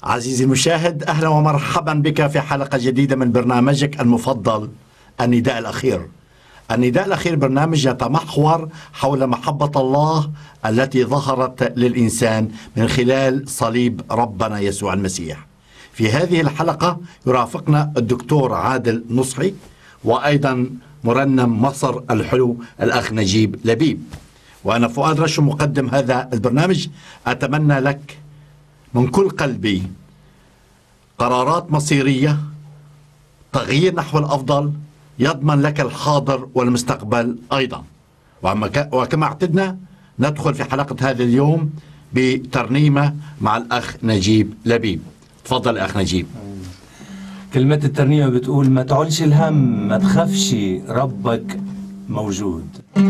عزيزي المشاهد اهلا ومرحبا بك في حلقه جديده من برنامجك المفضل النداء الاخير. النداء الاخير برنامج يتمحور حول محبه الله التي ظهرت للانسان من خلال صليب ربنا يسوع المسيح. في هذه الحلقه يرافقنا الدكتور عادل نصحي وايضا مرنم مصر الحلو الاخ نجيب لبيب. وانا فؤاد رشو مقدم هذا البرنامج اتمنى لك من كل قلبي قرارات مصيريه تغيير نحو الافضل يضمن لك الحاضر والمستقبل ايضا وكما اعتدنا ندخل في حلقه هذا اليوم بترنيمه مع الاخ نجيب لبيب تفضل اخ نجيب كلمة الترنيمة بتقول ما تعولش الهم ما تخافش ربك موجود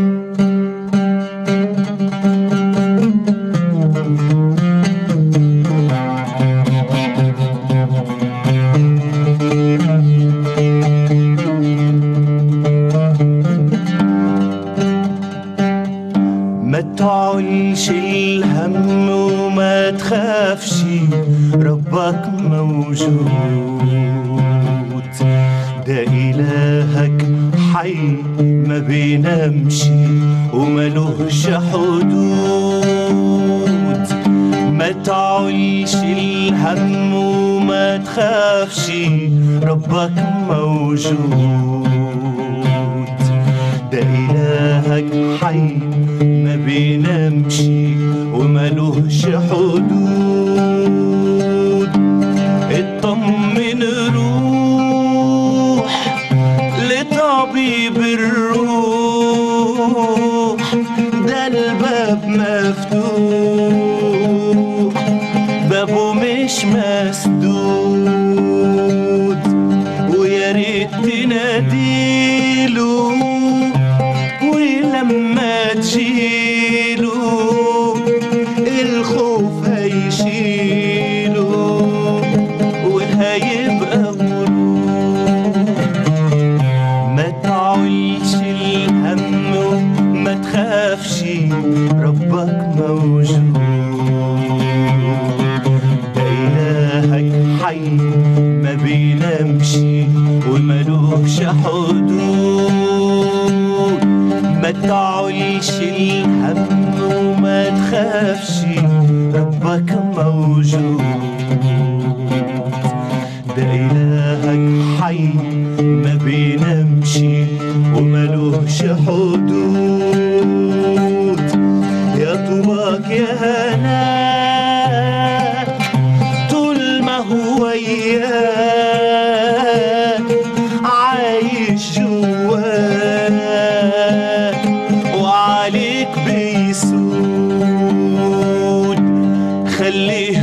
ما تعولش الهم وما تخافش ربك موجود ده إلهك حي ما بينامش وملوش حدود ما تعولش الهم وما تخافش ربك موجود ده إلهك حي ما بينامش وملوش حدود اطمن روح لطبيب الروح ده الباب مفتوح بابه مش مسدود ويا ريت تناديله ولما تجيله الخوف هيشيله وهيبقى غرور ما تعولش الهم وما تخافش ربك موجود ده إلهك حي ما بينامش وملوش حدود ما تعولش الهم وما تخافش ربك موجود ده إلهك حي ما بينامش وملوش حدود يا طوباك يا هناك طول ما هو وياك عايش جواك وعليك بيسود خليه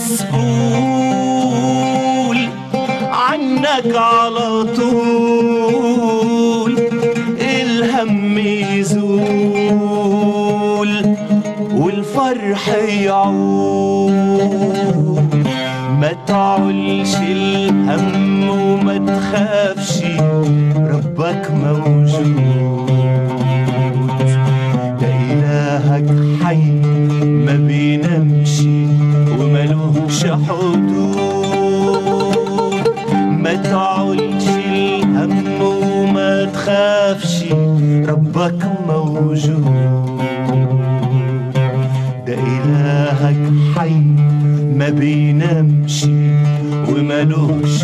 مسؤول عنك على طول الهم يزول والفرح يعود ما تعولش الهم وما تخافش ربك موجود ده إلهك حي ما بينامش وملوش حدود ما تعولش الهم وما تخافش ربك موجود ده إلهك حي ما بينامش وملوش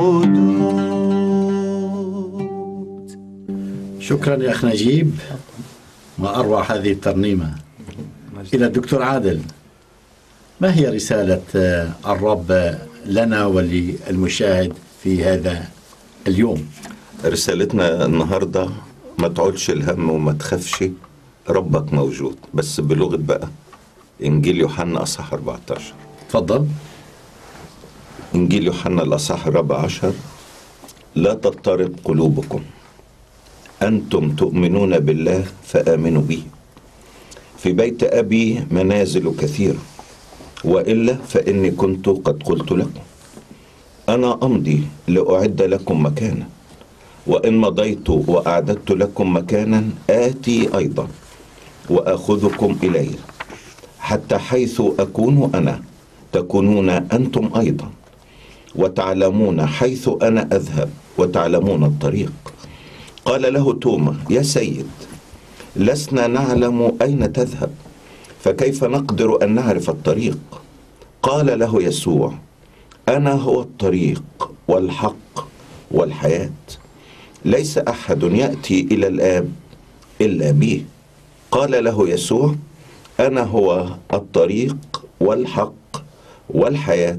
حدود شكرا يا اخ نجيب ما اروع هذه الترنيمه الى الدكتور عادل ما هي رساله آه، الرب لنا وللمشاهد في هذا اليوم رسالتنا النهاردة ما تعولش الهم وما تخافش ربك موجود بس بلغة بقى إنجيل يوحنا أصح 14 تفضل إنجيل يوحنا الأصح الرابع عشر لا تضطرب قلوبكم أنتم تؤمنون بالله فآمنوا بي في بيت أبي منازل كثيرة وإلا فإني كنت قد قلت لكم أنا أمضي لأعد لكم مكانا وإن مضيت وأعددت لكم مكانا آتي أيضا وآخذكم إلي حتى حيث أكون أنا تكونون أنتم أيضا وتعلمون حيث أنا أذهب وتعلمون الطريق قال له توما يا سيد لسنا نعلم أين تذهب فكيف نقدر أن نعرف الطريق قال له يسوع أنا هو الطريق والحق والحياة ليس أحد يأتي إلى الآب إلا بي قال له يسوع أنا هو الطريق والحق والحياة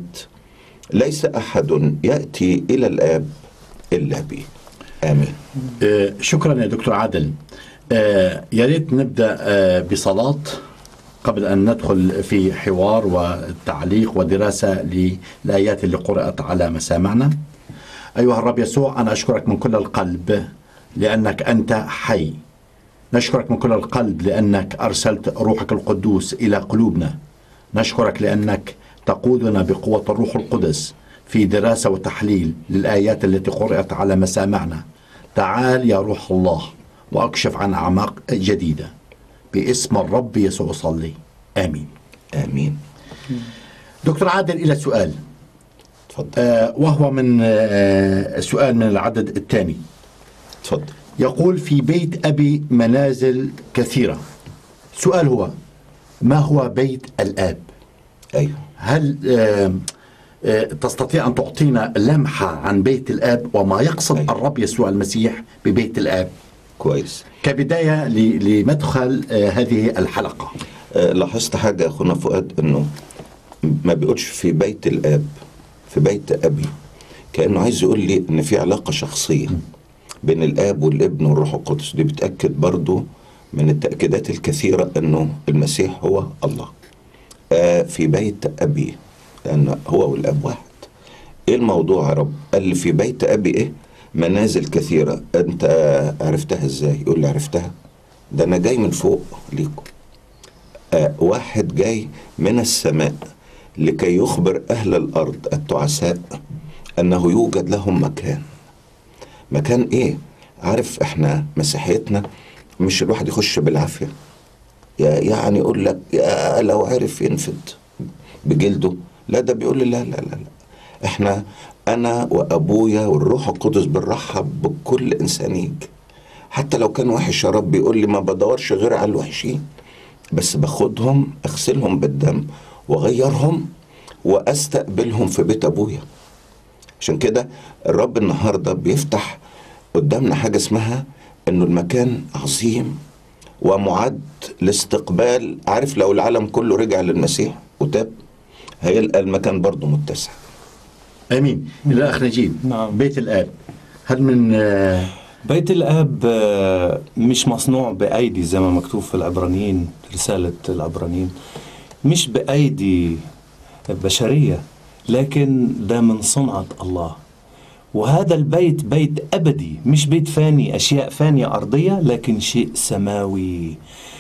ليس أحد يأتي إلى الآب إلا بي آمين آه، شكرا يا دكتور عادل آه، يا ريت نبدا آه، بصلاه قبل ان ندخل في حوار وتعليق ودراسه للايات اللي قرات على مسامعنا. ايها الرب يسوع انا اشكرك من كل القلب لانك انت حي. نشكرك من كل القلب لانك ارسلت روحك القدوس الى قلوبنا. نشكرك لانك تقودنا بقوه الروح القدس في دراسه وتحليل للايات التي قرات على مسامعنا. تعال يا روح الله واكشف عن اعماق جديده. باسم الرب يسوع صلي امين. آمين دكتور عادل الى سؤال تفضل آه وهو من آه سؤال من العدد الثاني. تفضل يقول في بيت ابي منازل كثيره. سؤال هو ما هو بيت الاب؟ أيوه هل آه آه تستطيع ان تعطينا لمحه عن بيت الاب وما يقصد أيوة. الرب يسوع المسيح ببيت الاب كويس كبدايه ل- لمدخل آه هذه الحلقه. آه، لاحظت حاجة يا أخونا فؤاد إنه ما بيقولش في بيت الآب في بيت أبي كأنه عايز يقول لي إن في علاقة شخصية بين الآب والابن والروح القدس دي بتأكد برضو من التأكيدات الكثيرة إنه المسيح هو الله آه في بيت أبي لأن هو والآب واحد إيه الموضوع يا رب قال لي في بيت أبي إيه منازل كثيرة أنت عرفتها إزاي يقول لي عرفتها ده أنا جاي من فوق ليكم آه، واحد جاي من السماء لكي يخبر أهل الأرض التعساء أنه يوجد لهم مكان مكان إيه؟ عارف إحنا مسيحيتنا مش الواحد يخش بالعافية يا- يعني يقول لك يا لو عرف ينفد بجلده لا ده بيقول لي لا لا لا, لا. احنا انا وابويا والروح القدس بنرحب بكل انسان يجي حتى لو كان وحش يا رب يقول لي ما بدورش غير على الوحشين بس باخدهم اغسلهم بالدم واغيرهم واستقبلهم في بيت ابويا عشان كده الرب النهارده بيفتح قدامنا حاجه اسمها انه المكان عظيم ومعد لاستقبال عارف لو العالم كله رجع للمسيح وتاب هيلقى المكان برضه متسع امين. الى اخ نجيب نعم. بيت الاب هل من آه بيت الاب آه، مش مصنوع بايدي زي ما مكتوب في العبرانيين رساله العبرانيين مش بايدي بشريه لكن ده من صنعه الله وهذا البيت بيت ابدي مش بيت فاني اشياء فانيه ارضيه لكن شيء سماوي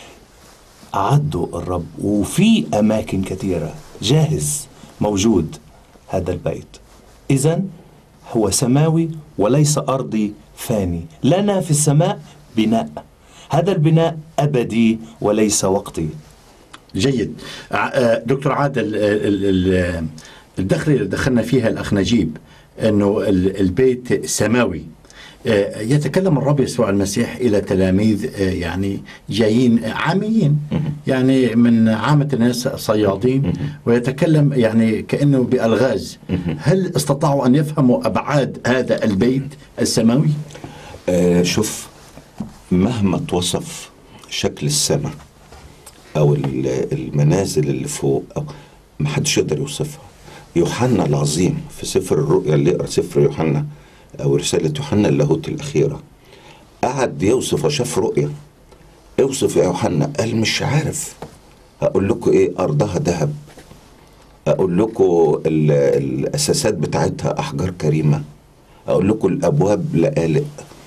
أعده الرب وفي أماكن كثيرة جاهز موجود هذا البيت إذا هو سماوي وليس أرضي فاني لنا في السماء بناء هذا البناء أبدي وليس وقتي جيد ع- آه، دكتور عادل آه، ال- ال- الدخل اللي دخلنا فيها الاخ نجيب انه ال- البيت سماوي آه، يتكلم الرب يسوع المسيح الى تلاميذ آه، يعني جايين عاميين يعني من عامه الناس صيادين ويتكلم يعني كانه بالغاز هل استطاعوا ان يفهموا ابعاد هذا البيت السماوي؟ آه شوف مهما توصف شكل السماء او ال- المنازل اللي فوق او محدش يقدر يوصفها يوحنا العظيم في سفر الرؤيا اللي يقرا سفر يوحنا او رساله يوحنا اللاهوت الاخيره قعد يوصف وشاف رؤيا اوصف يا يوحنا قال مش عارف اقول لكم ايه ارضها ذهب اقول لكم ال- الاساسات بتاعتها احجار كريمه اقول لكم الابواب لآلئ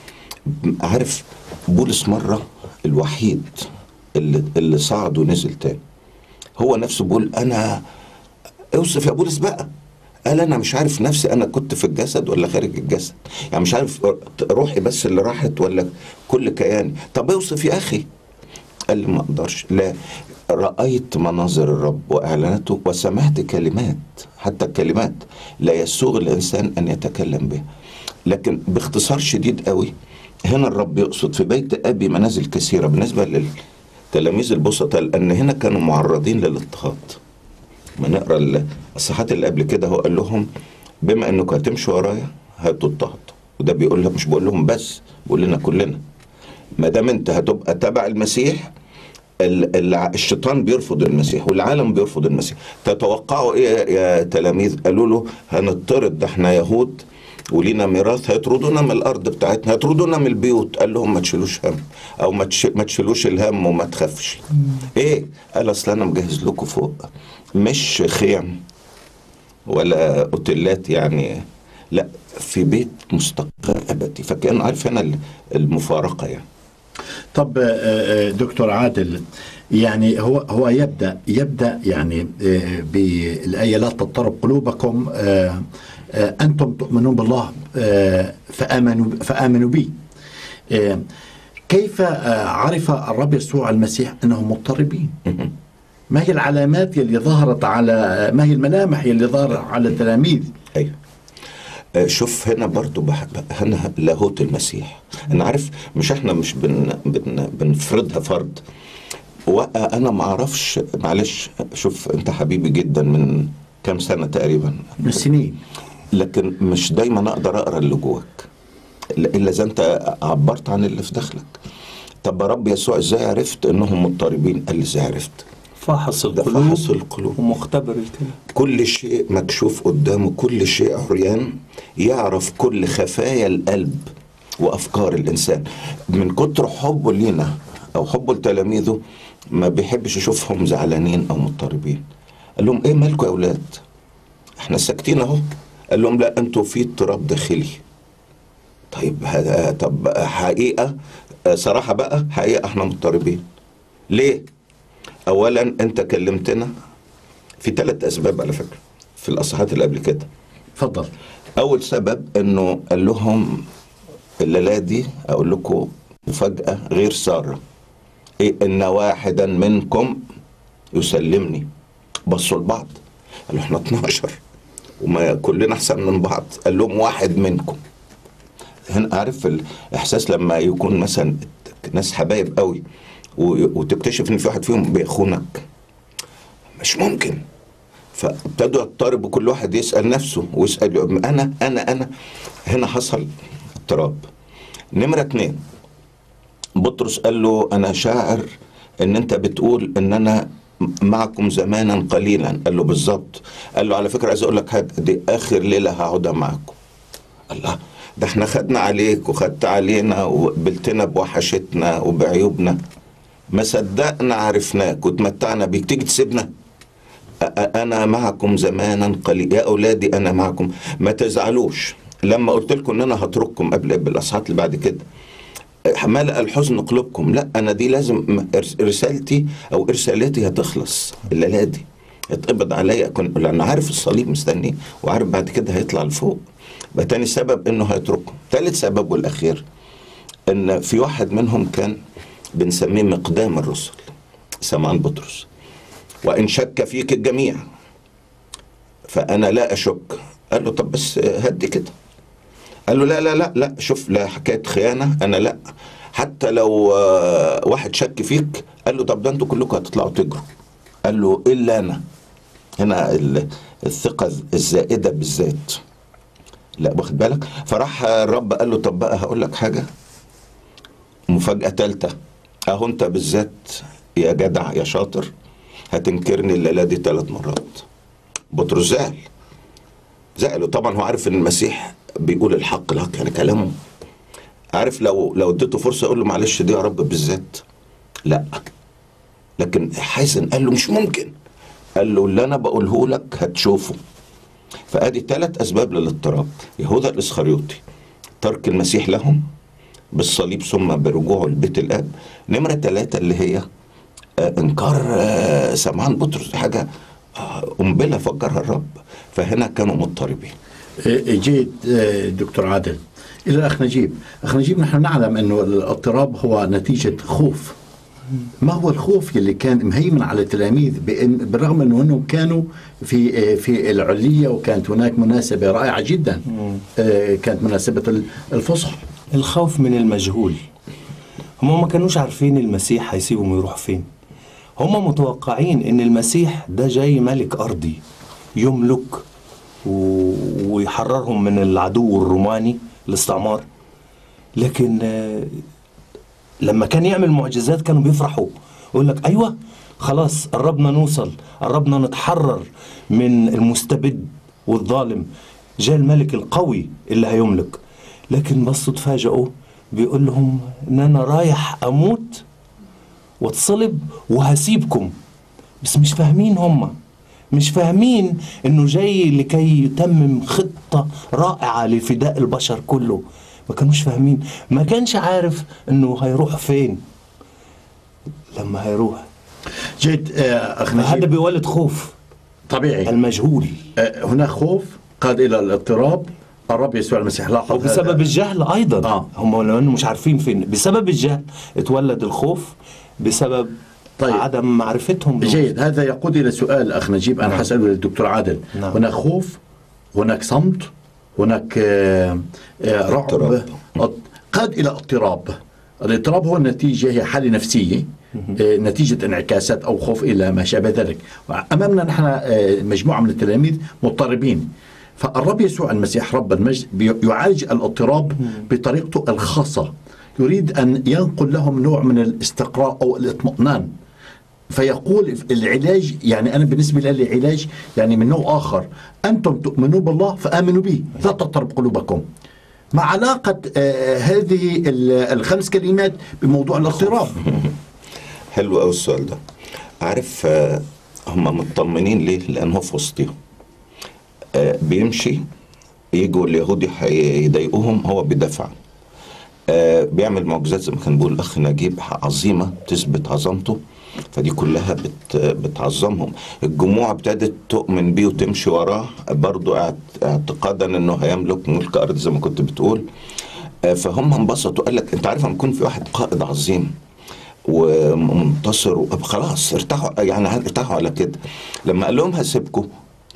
عارف بولس مرة الوحيد اللي, اللي صعد ونزل تاني هو نفسه بيقول أنا اوصف يا بولس بقى قال أنا مش عارف نفسي أنا كنت في الجسد ولا خارج الجسد يعني مش عارف روحي بس اللي راحت ولا كل كياني طب اوصف يا أخي قال لي ما اقدرش لا رايت مناظر الرب واعلانته وسمعت كلمات حتى الكلمات لا يسوغ الانسان ان يتكلم بها لكن باختصار شديد قوي هنا الرب يقصد في بيت ابي منازل كثيره بالنسبه للتلاميذ البسطاء لان هنا كانوا معرضين للاضطهاد ما نقرا الصحات اللي قبل كده هو قال لهم بما انكم هتمشوا ورايا هتضطهد وده بيقول لهم مش بقول لهم بس بيقول لنا كلنا ما دام انت هتبقى تبع المسيح ال- الع- الشيطان بيرفض المسيح والعالم بيرفض المسيح تتوقعوا ايه يا تلاميذ قالوا له هنطرد ده احنا يهود ولينا ميراث هيطردونا من الارض بتاعتنا هيطردونا من البيوت قال لهم ما تشيلوش هم او ما تش- ما تشيلوش الهم وما تخافش ايه قال اصل انا مجهز لكم فوق مش خيم ولا اوتيلات يعني لا في بيت مستقر ابدي فكان عارف هنا ال- المفارقه يعني طب آه، آه، دكتور عادل يعني هو هو يبدا يبدا يعني آه، بالايه لا تضطرب قلوبكم آه، آه، انتم تؤمنون بالله آه، فامنوا فامنوا بي آه، كيف آه، عرف الرب يسوع المسيح انهم مضطربين؟ ما هي العلامات اللي ظهرت على ما هي الملامح اللي ظهرت على التلاميذ؟ ايوه آه، شوف هنا برضو بح... هنا لاهوت المسيح انا عارف مش احنا مش بن... بن... بنفرضها فرض وانا ما اعرفش معلش شوف انت حبيبي جدا من كام سنه تقريبا من سنين لكن مش دايما اقدر اقرا اللي جواك الا اذا انت عبرت عن اللي في داخلك طب يا رب يسوع ازاي عرفت انهم مضطربين قال لي ازاي عرفت فحص ده القلوب فحص القلوب ومختبر الكلام كل شيء مكشوف قدامه كل شيء عريان يعرف كل خفايا القلب وافكار الانسان من كتر حبه لينا او حبه لتلاميذه ما بيحبش يشوفهم زعلانين او مضطربين قال لهم ايه مالكم يا اولاد احنا ساكتين اهو قال لهم لا انتوا في اضطراب داخلي طيب هذا طب حقيقه آه، صراحه بقى حقيقه احنا مضطربين ليه اولا انت كلمتنا في ثلاث اسباب على فكره في الاصحاحات اللي قبل كده تفضل اول سبب انه قال لهم الليله دي اقول لكم مفاجاه غير ساره إيه ان واحدا منكم يسلمني بصوا لبعض قالوا احنا 12 وما كلنا احسن من بعض قال لهم واحد منكم هنا عارف الاحساس لما يكون مثلا ناس حبايب قوي و- وتكتشف ان في واحد فيهم بيخونك مش ممكن فابتدوا يضطربوا كل واحد يسال نفسه ويسال انا انا انا هنا حصل اضطراب نمره اتنين بطرس قال له انا شاعر ان انت بتقول ان انا معكم زمانا قليلا قال له بالظبط قال له على فكره عايز اقول لك حاجه دي اخر ليله هقعدها معاكم الله ده احنا خدنا عليك وخدت علينا وقبلتنا بوحشتنا وبعيوبنا ما صدقنا عرفناك وتمتعنا بيك تيجي تسيبنا أ- أ- انا معكم زمانا قليل يا اولادي انا معكم ما تزعلوش لما قلت لكم ان انا هترككم قبل بالاصحاحات اللي بعد كده ملأ الحزن قلوبكم لا انا دي لازم إرس- رسالتي او ارسالتي هتخلص الليله دي اتقبض عليا كنت لان عارف الصليب مستني وعارف بعد كده هيطلع لفوق يبقى تاني سبب انه هيترككم تالت سبب والاخير ان في واحد منهم كان بنسميه مقدام الرسل سمعان بطرس وان شك فيك الجميع فانا لا اشك قال له طب بس هدي كده قال له لا لا لا لا شوف لا حكايه خيانه انا لا حتى لو آه، واحد شك فيك قال له طب ده انتوا كلكم هتطلعوا تجروا قال له الا انا هنا ال- الثقه الزائده بالذات لا واخد بالك فراح الرب قال له طب بقى هقول لك حاجه مفاجاه ثالثه اهو انت بالذات يا جدع يا شاطر هتنكرني الليله دي ثلاث مرات بطرس زعل زعل وطبعا هو عارف ان المسيح بيقول الحق الحق يعني كلامه عارف لو لو اديته فرصه اقول له معلش دي يا رب بالذات لا لكن حازن قال له مش ممكن قال له اللي انا بقوله لك هتشوفه فادي ثلاث اسباب للاضطراب يهوذا الاسخريوطي ترك المسيح لهم بالصليب ثم برجوعه لبيت الاب نمره ثلاثه اللي هي آه، انكار آه، سمعان بطرس دي حاجه آه، قنبله فجرها الرب فهنا كانوا مضطربين جيد آه، دكتور عادل الى الاخ نجيب اخ نجيب نحن نعلم انه الاضطراب هو نتيجه خوف ما هو الخوف اللي كان مهيمن على التلاميذ بإن- بالرغم انه انهم كانوا في في العليه وكانت هناك مناسبه رائعه جدا آه، كانت مناسبه ال- الفصح الخوف من المجهول هم ما كانوش عارفين المسيح هيسيبهم ويروح فين هم متوقعين ان المسيح ده جاي ملك ارضي يملك و... ويحررهم من العدو الروماني الاستعمار لكن آه، لما كان يعمل معجزات كانوا بيفرحوا يقول لك ايوه خلاص قربنا نوصل قربنا نتحرر من المستبد والظالم جاء الملك القوي اللي هيملك لكن بصوا تفاجئوا بيقول لهم ان انا رايح اموت واتصلب وهسيبكم بس مش فاهمين هم مش فاهمين انه جاي لكي يتمم خطة رائعة لفداء البشر كله ما كانوش فاهمين ما كانش عارف انه هيروح فين لما هيروح جيد آه، اخ هذا نجيب بيولد خوف طبيعي المجهول آه، هناك خوف قاد الى الاضطراب الرب يسوع المسيح لاحظ وبسبب هذا. الجهل ايضا آه. هم لانه مش عارفين فين بسبب الجهل اتولد الخوف بسبب طيب. طيب. عدم معرفتهم له. جيد هذا يقود الى سؤال اخ نجيب انا نعم. حساله للدكتور عادل نعم. هناك خوف هناك صمت هناك آه، آه، رعب اضطراب. اض- قاد الى اضطراب الاضطراب هو النتيجه هي حاله نفسيه آه، نتيجة انعكاسات أو خوف إلى ما شابه ذلك أمامنا نحن آه، مجموعة من التلاميذ مضطربين فالرب يسوع المسيح رب المجد بي- يعالج الاضطراب بطريقته الخاصة يريد أن ينقل لهم نوع من الاستقرار أو الاطمئنان فيقول العلاج يعني انا بالنسبه لي العلاج يعني من نوع اخر انتم تؤمنون بالله فامنوا به لا تضطرب قلوبكم ما علاقه آه هذه ال- الخمس كلمات بموضوع الاضطراب حلو قوي السؤال ده عارف آه، هم مطمنين ليه لان هو في وسطهم آه، بيمشي يجوا اليهود يح- يضايقوهم هو بيدافع آه، بيعمل معجزات زي ما كان بيقول الاخ نجيب عظيمه تثبت عظمته فدي كلها بت بتعظمهم الجموع ابتدت تؤمن بيه وتمشي وراه برضو اعت- اعتقادا انه هيملك ملك ارض زي ما كنت بتقول آه، فهم انبسطوا قال لك انت عارف لما يكون في واحد قائد عظيم ومنتصر و- خلاص ارتاحوا يعني ارتاحوا على كده لما قال لهم هسيبكم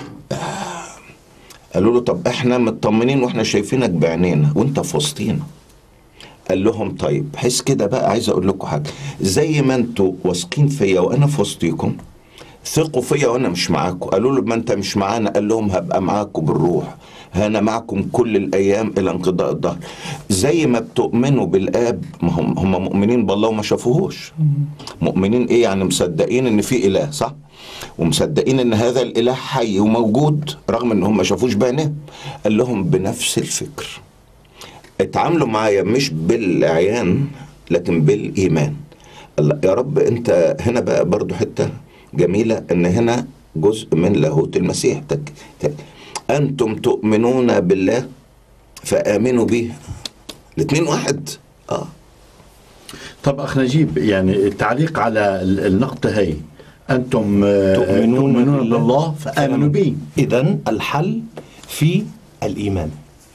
قالوا له طب احنا مطمنين واحنا شايفينك بعينينا وانت في وسطينا قال لهم طيب بحيث كده بقى عايز اقول لكم حاجه زي ما انتوا واثقين فيا وانا في وسطيكم ثقوا فيا وانا مش معاكم قالوا له ما انت مش معانا قال لهم هبقى معاكم بالروح انا معكم كل الايام الى انقضاء الدهر زي ما بتؤمنوا بالاب ما هم هم مؤمنين بالله وما شافوهوش مؤمنين ايه يعني مصدقين ان في اله صح ومصدقين ان هذا الاله حي وموجود رغم ان هم ما شافوش بعينهم قال لهم بنفس الفكر اتعاملوا معايا مش بالعيان لكن بالايمان الله يا رب انت هنا بقى برضو حته جميله ان هنا جزء من لاهوت المسيح تك تك انتم تؤمنون بالله فامنوا به الاثنين واحد اه طب اخ نجيب يعني التعليق على ال- النقطه هي انتم آه، تؤمنون تؤمنون بالله بالله فامنوا به إذا الحل في الإيمان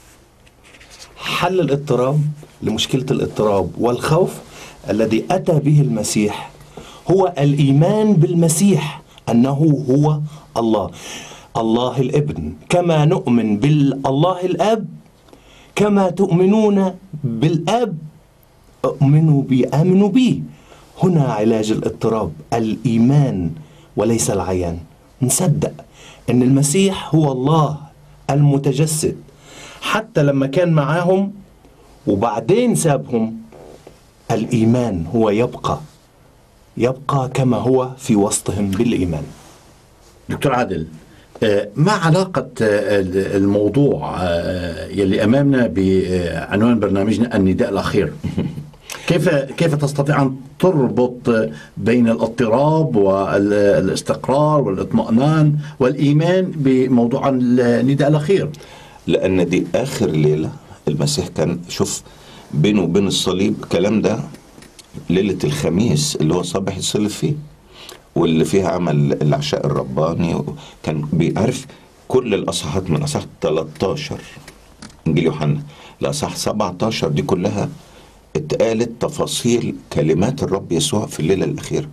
حل الاضطراب لمشكلة الاضطراب والخوف الذي أتى به المسيح هو الإيمان بالمسيح أنه هو الله الله الابن كما نؤمن بالله الأب كما تؤمنون بالأب اؤمنوا بي آمنوا بي هنا علاج الاضطراب الإيمان وليس العيان نصدق أن المسيح هو الله المتجسد حتى لما كان معاهم وبعدين سابهم الإيمان هو يبقى يبقى كما هو في وسطهم بالإيمان دكتور عادل آه، ما علاقة آه، الموضوع آه، يلي أمامنا بعنوان برنامجنا النداء الأخير كيف كيف تستطيع أن تربط آه، بين الاضطراب والاستقرار والاطمئنان والإيمان بموضوع النداء الأخير لان دي اخر ليله المسيح كان شوف بينه وبين الصليب الكلام ده ليله الخميس اللي هو صباح يصلي فيه واللي فيها عمل العشاء الرباني كان بيعرف كل الاصحاحات من اصحاح 13 انجيل يوحنا لاصحاح 17 دي كلها اتقالت تفاصيل كلمات الرب يسوع في الليلة الأخيرة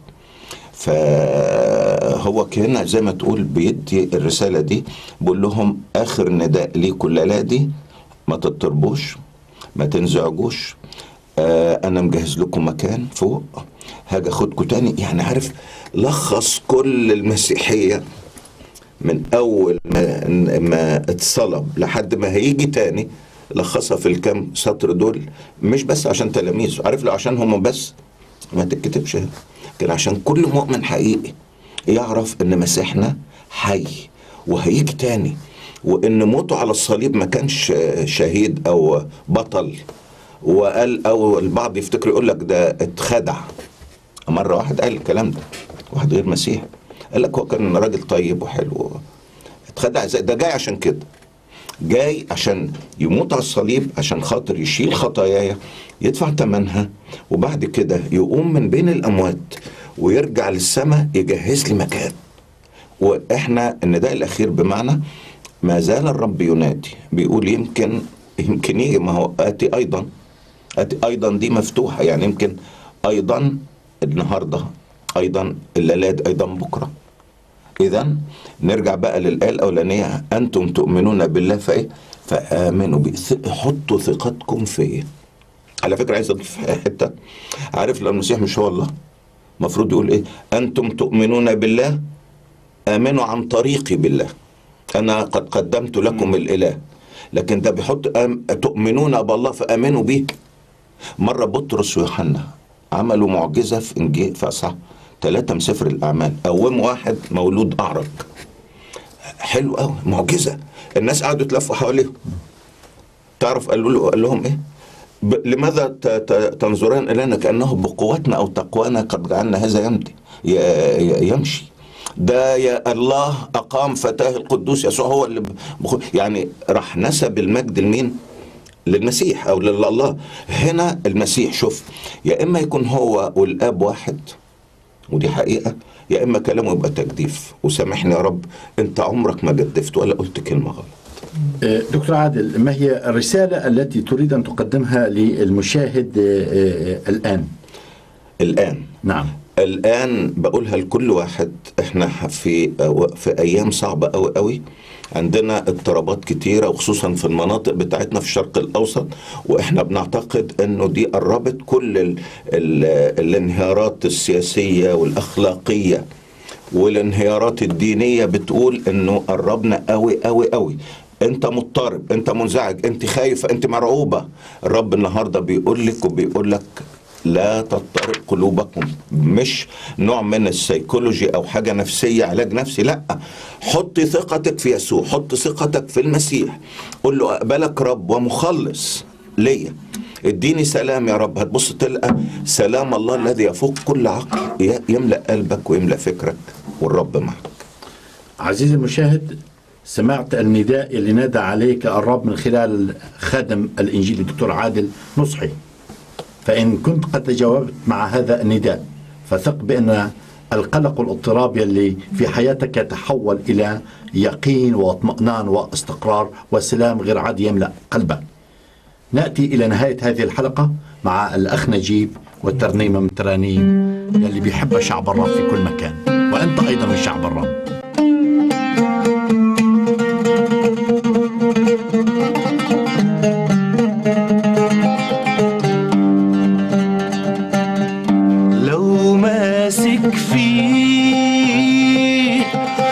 فهو كان زي ما تقول بيدي الرسالة دي بيقول لهم آخر نداء ليكم الليلة دي ما تضطربوش ما تنزعجوش آه أنا مجهز لكم مكان فوق هاجي أخدكم تاني يعني عارف لخص كل المسيحية من اول ما ما اتصلب لحد ما هيجي تاني لخصها في الكام سطر دول مش بس عشان تلاميذه عارف لو عشان هم بس ما تتكتبش هنا لكن عشان كل مؤمن حقيقي يعرف ان مسيحنا حي وهيجي تاني وان موته على الصليب ما كانش شهيد او بطل وقال او البعض يفتكر يقول لك ده اتخدع مره واحد قال الكلام ده واحد غير مسيحي قال لك هو كان راجل طيب وحلو اتخدع ازاي ده جاي عشان كده جاي عشان يموت على الصليب عشان خاطر يشيل خطاياي يدفع ثمنها وبعد كده يقوم من بين الاموات ويرجع للسماء يجهز لي مكان واحنا النداء الاخير بمعنى ما زال الرب ينادي بيقول يمكن يمكن يجي ما هو اتي ايضا اتي ايضا دي مفتوحه يعني يمكن ايضا النهارده ايضا الليلات ايضا بكره اذا نرجع بقى للايه الاولانيه انتم تؤمنون بالله فايه فامنوا بي ث- حطوا ثقتكم فيا على فكره عايز اضيف حته عارف لو المسيح مش هو الله المفروض يقول ايه انتم تؤمنون بالله امنوا عن طريقي بالله انا قد قدمت لكم الاله لكن ده بيحط أم تؤمنون بالله فامنوا به مره بطرس ويوحنا عملوا معجزه في انجيل في اصحاح ثلاثه من سفر الاعمال قوموا واحد مولود اعرج حلو قوي معجزه الناس قعدوا يتلفوا حواليهم تعرف قالوا له قال لهم ايه ب- لماذا ت- ت- تنظران الينا كانه بقوتنا او تقوانا قد جعلنا هذا يمضي ي- ي- يمشي ده يا الله اقام فتاه القدوس يسوع هو اللي بخ- يعني راح نسب المجد لمين؟ للمسيح او لله هنا المسيح شوف يا اما يكون هو والاب واحد ودي حقيقه يا اما كلامه يبقى تجديف وسامحني يا رب انت عمرك ما جدفت ولا قلت كلمه غلط آه، دكتور عادل ما هي الرسالة التي تريد أن تقدمها للمشاهد آه، آه، الآن الان نعم الان بقولها لكل واحد احنا في في ايام صعبه قوي قوي عندنا اضطرابات كتيره وخصوصا في المناطق بتاعتنا في الشرق الاوسط واحنا بنعتقد انه دي قربت كل ال ال الانهيارات السياسيه والاخلاقيه والانهيارات الدينيه بتقول انه قربنا قوي قوي قوي انت مضطرب انت منزعج انت خايفه انت مرعوبه الرب النهارده بيقول لك وبيقول لك لا تضطرب قلوبكم مش نوع من السيكولوجي او حاجه نفسيه علاج نفسي لا حط ثقتك في يسوع حط ثقتك في المسيح قول له اقبلك رب ومخلص ليا اديني سلام يا رب هتبص تلقى سلام الله الذي يفوق كل عقل ي- يملا قلبك ويملا فكرك والرب معك عزيزي المشاهد سمعت النداء اللي نادى عليك الرب من خلال خادم الإنجيل الدكتور عادل نصحي فإن كنت قد تجاوبت مع هذا النداء فثق بأن القلق والاضطراب يلي في حياتك يتحول إلى يقين واطمئنان واستقرار وسلام غير عادي يملأ قلبك نأتي إلى نهاية هذه الحلقة مع الأخ نجيب والترنيمة من ترانيم يلي بيحبها شعب الرب في كل مكان وأنت أيضا من شعب الرب لو ماسك فيه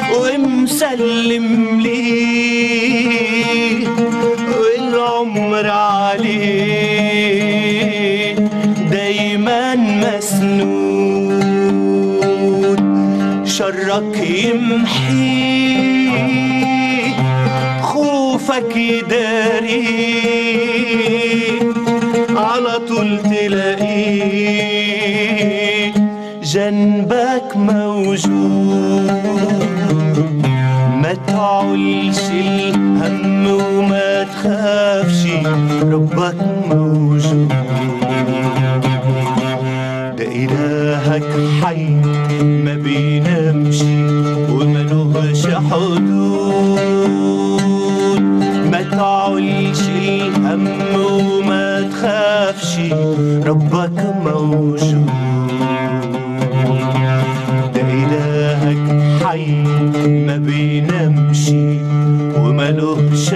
ومسلم ليه والعمر عليه دايما مسنود شرك يمحي خوفك يداري على طول تلاقيه جنبك موجود ما تعولش الهم وما تخافش ربك موجود ده إلهك حي ما بينامش وملوش حدود ما تعولش الهم وما تخافش قربك موجود ده إلهك حي ما بينامش وملوش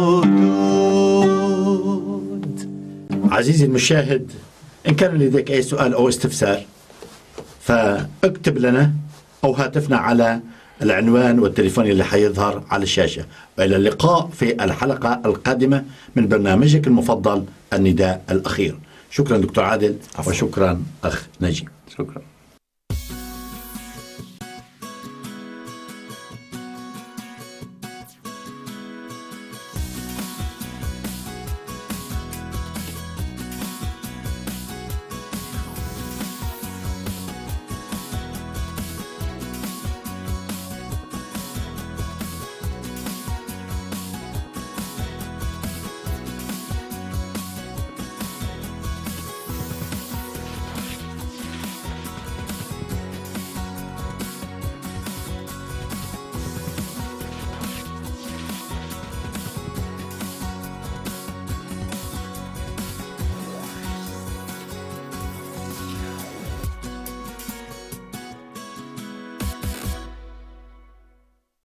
حدود عزيزي المشاهد إن كان لديك أي سؤال أو استفسار فاكتب لنا أو هاتفنا على العنوان والتليفون اللي حيظهر على الشاشة وإلى اللقاء في الحلقة القادمة من برنامجك المفضل النداء الأخير شكرا دكتور عادل وشكرا أخ نجيب شكرا